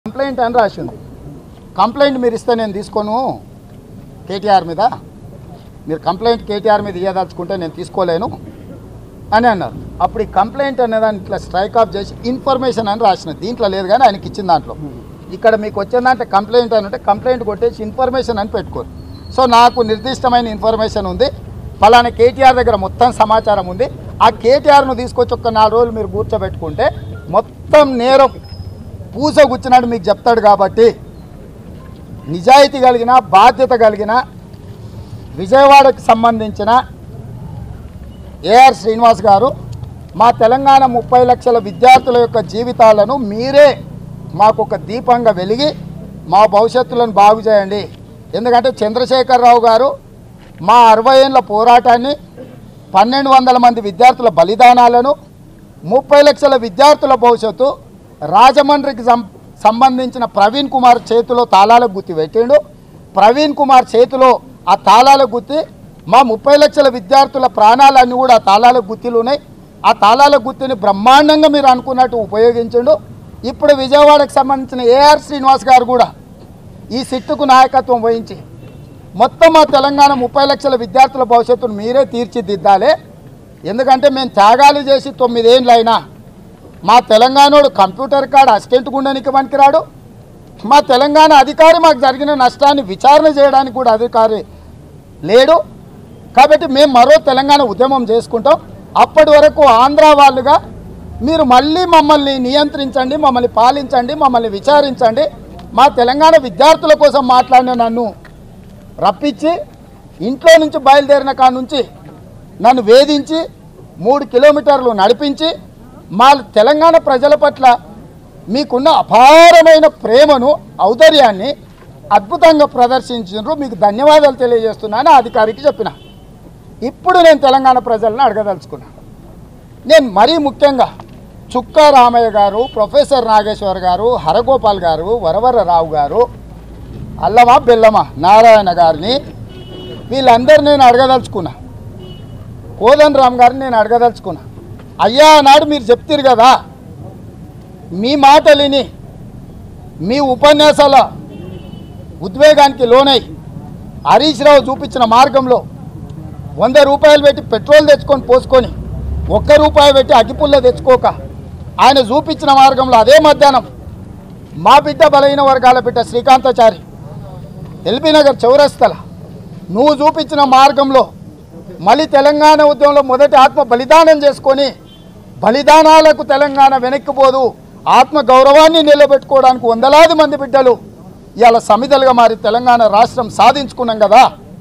complaint అని రాసింది complaint మీరు ఇస్తే నేను తీసుకోను కేటీఆర్ మీద మీరు కంప్లైంట్ కేటీఆర్ మీద ఇవ్వదలుచుకుంటే నేను తీసుకోలేను అని అన్నారు అప్పుడు ఈ కంప్లైంట్ అనేదాన్ని ఇట్లా స్ట్రైక్ ఆఫ్ చేసి ఇన్ఫర్మేషన్ అని రాసిన దీంట్లో లేదు కానీ ఆయనకి ఇచ్చిన దాంట్లో ఇక్కడ మీకు వచ్చిందంటే కంప్లైంట్ అని ఉంటే కంప్లైంట్ కొట్టేసి ఇన్ఫర్మేషన్ అని పెట్టుకోరు సో నాకు నిర్దిష్టమైన ఇన్ఫర్మేషన్ ఉంది ఫలానా కేటీఆర్ దగ్గర మొత్తం సమాచారం ఉంది ఆ కేటీఆర్ను తీసుకొచ్చి ఒక నాలుగు రోజులు మీరు కూర్చోబెట్టుకుంటే మొత్తం నేరం పూస గుచ్చినట్టు మీకు చెప్తాడు కాబట్టి నిజాయితీ కలిగిన బాధ్యత కలిగిన విజయవాడకు సంబంధించిన ఏఆర్ శ్రీనివాస్ గారు మా తెలంగాణ ముప్పై లక్షల విద్యార్థుల యొక్క జీవితాలను మీరే మాకు ఒక దీపంగా వెలిగి మా భవిష్యత్తులను బాగు చేయండి ఎందుకంటే చంద్రశేఖరరావు గారు మా అరవై ఏళ్ళ పోరాటాన్ని పన్నెండు వందల మంది విద్యార్థుల బలిదానాలను ముప్పై లక్షల విద్యార్థుల భవిష్యత్తు రాజమండ్రికి సం సంబంధించిన ప్రవీణ్ కుమార్ చేతిలో తాళాలకు గుత్తి పెట్టిండు ప్రవీణ్ కుమార్ చేతిలో ఆ తాళాలకు గుత్తి మా ముప్పై లక్షల విద్యార్థుల ప్రాణాలన్నీ కూడా ఆ తాళాలకు గుత్తిలు ఉన్నాయి ఆ తాళాల గుత్తిని బ్రహ్మాండంగా మీరు అనుకున్నట్టు ఉపయోగించిండు ఇప్పుడు విజయవాడకు సంబంధించిన ఏఆర్ శ్రీనివాస్ గారు కూడా ఈ సిట్టుకు నాయకత్వం వహించి మొత్తం మా తెలంగాణ ముప్పై లక్షల విద్యార్థుల భవిష్యత్తును మీరే తీర్చిదిద్దాలి ఎందుకంటే మేము త్యాగాలు చేసి తొమ్మిదేళ్ళు అయినా మా తెలంగాణోడు కంప్యూటర్ కార్డు అసిస్టెంట్ గుండెనికి పనికిరాడు మా తెలంగాణ అధికారి మాకు జరిగిన నష్టాన్ని విచారణ చేయడానికి కూడా అధికారి లేడు కాబట్టి మేము మరో తెలంగాణ ఉద్యమం చేసుకుంటాం అప్పటి వరకు ఆంధ్ర వాళ్ళుగా మీరు మళ్ళీ మమ్మల్ని నియంత్రించండి మమ్మల్ని పాలించండి మమ్మల్ని విచారించండి మా తెలంగాణ విద్యార్థుల కోసం మాట్లాడిన నన్ను రప్పించి ఇంట్లో నుంచి బయలుదేరిన కాడ నుంచి నన్ను వేధించి మూడు కిలోమీటర్లు నడిపించి మా తెలంగాణ ప్రజల పట్ల మీకున్న అపారమైన ప్రేమను ఔదర్యాన్ని అద్భుతంగా ప్రదర్శించారు మీకు ధన్యవాదాలు తెలియజేస్తున్నాను ఆ అధికారికి చెప్పిన ఇప్పుడు నేను తెలంగాణ ప్రజలను అడగదలుచుకున్నా నేను మరీ ముఖ్యంగా చుక్కా రామయ్య గారు ప్రొఫెసర్ నాగేశ్వర్ గారు హరగోపాల్ గారు వరవరరావు గారు అల్లమా బెల్లమా నారాయణ గారిని వీళ్ళందరూ నేను అడగదలుచుకున్నా కోదన్ రామ్ గారిని నేను అడగదలుచుకున్నా అయ్యా నాడు మీరు చెప్తారు కదా మీ మాటలిని మీ ఉపన్యాసాల ఉద్వేగానికి లోనై హరీష్ రావు చూపించిన మార్గంలో వంద రూపాయలు పెట్టి పెట్రోల్ తెచ్చుకొని పోసుకొని ఒక్క రూపాయి పెట్టి అగ్గిపుల్ల తెచ్చుకోక ఆయన చూపించిన మార్గంలో అదే మధ్యాహ్నం మా బిడ్డ బలహీన వర్గాల బిడ్డ శ్రీకాంతాచారి ఎల్బీ నగర్ చౌరస్తల నువ్వు చూపించిన మార్గంలో మళ్ళీ తెలంగాణ ఉద్యమంలో మొదటి ఆత్మ బలిదానం చేసుకొని బలిదానాలకు తెలంగాణ వెనక్కిపోదు ఆత్మ గౌరవాన్ని నిలబెట్టుకోవడానికి వందలాది మంది బిడ్డలు ఇవాళ సమిధలుగా మారి తెలంగాణ రాష్ట్రం సాధించుకున్నాం కదా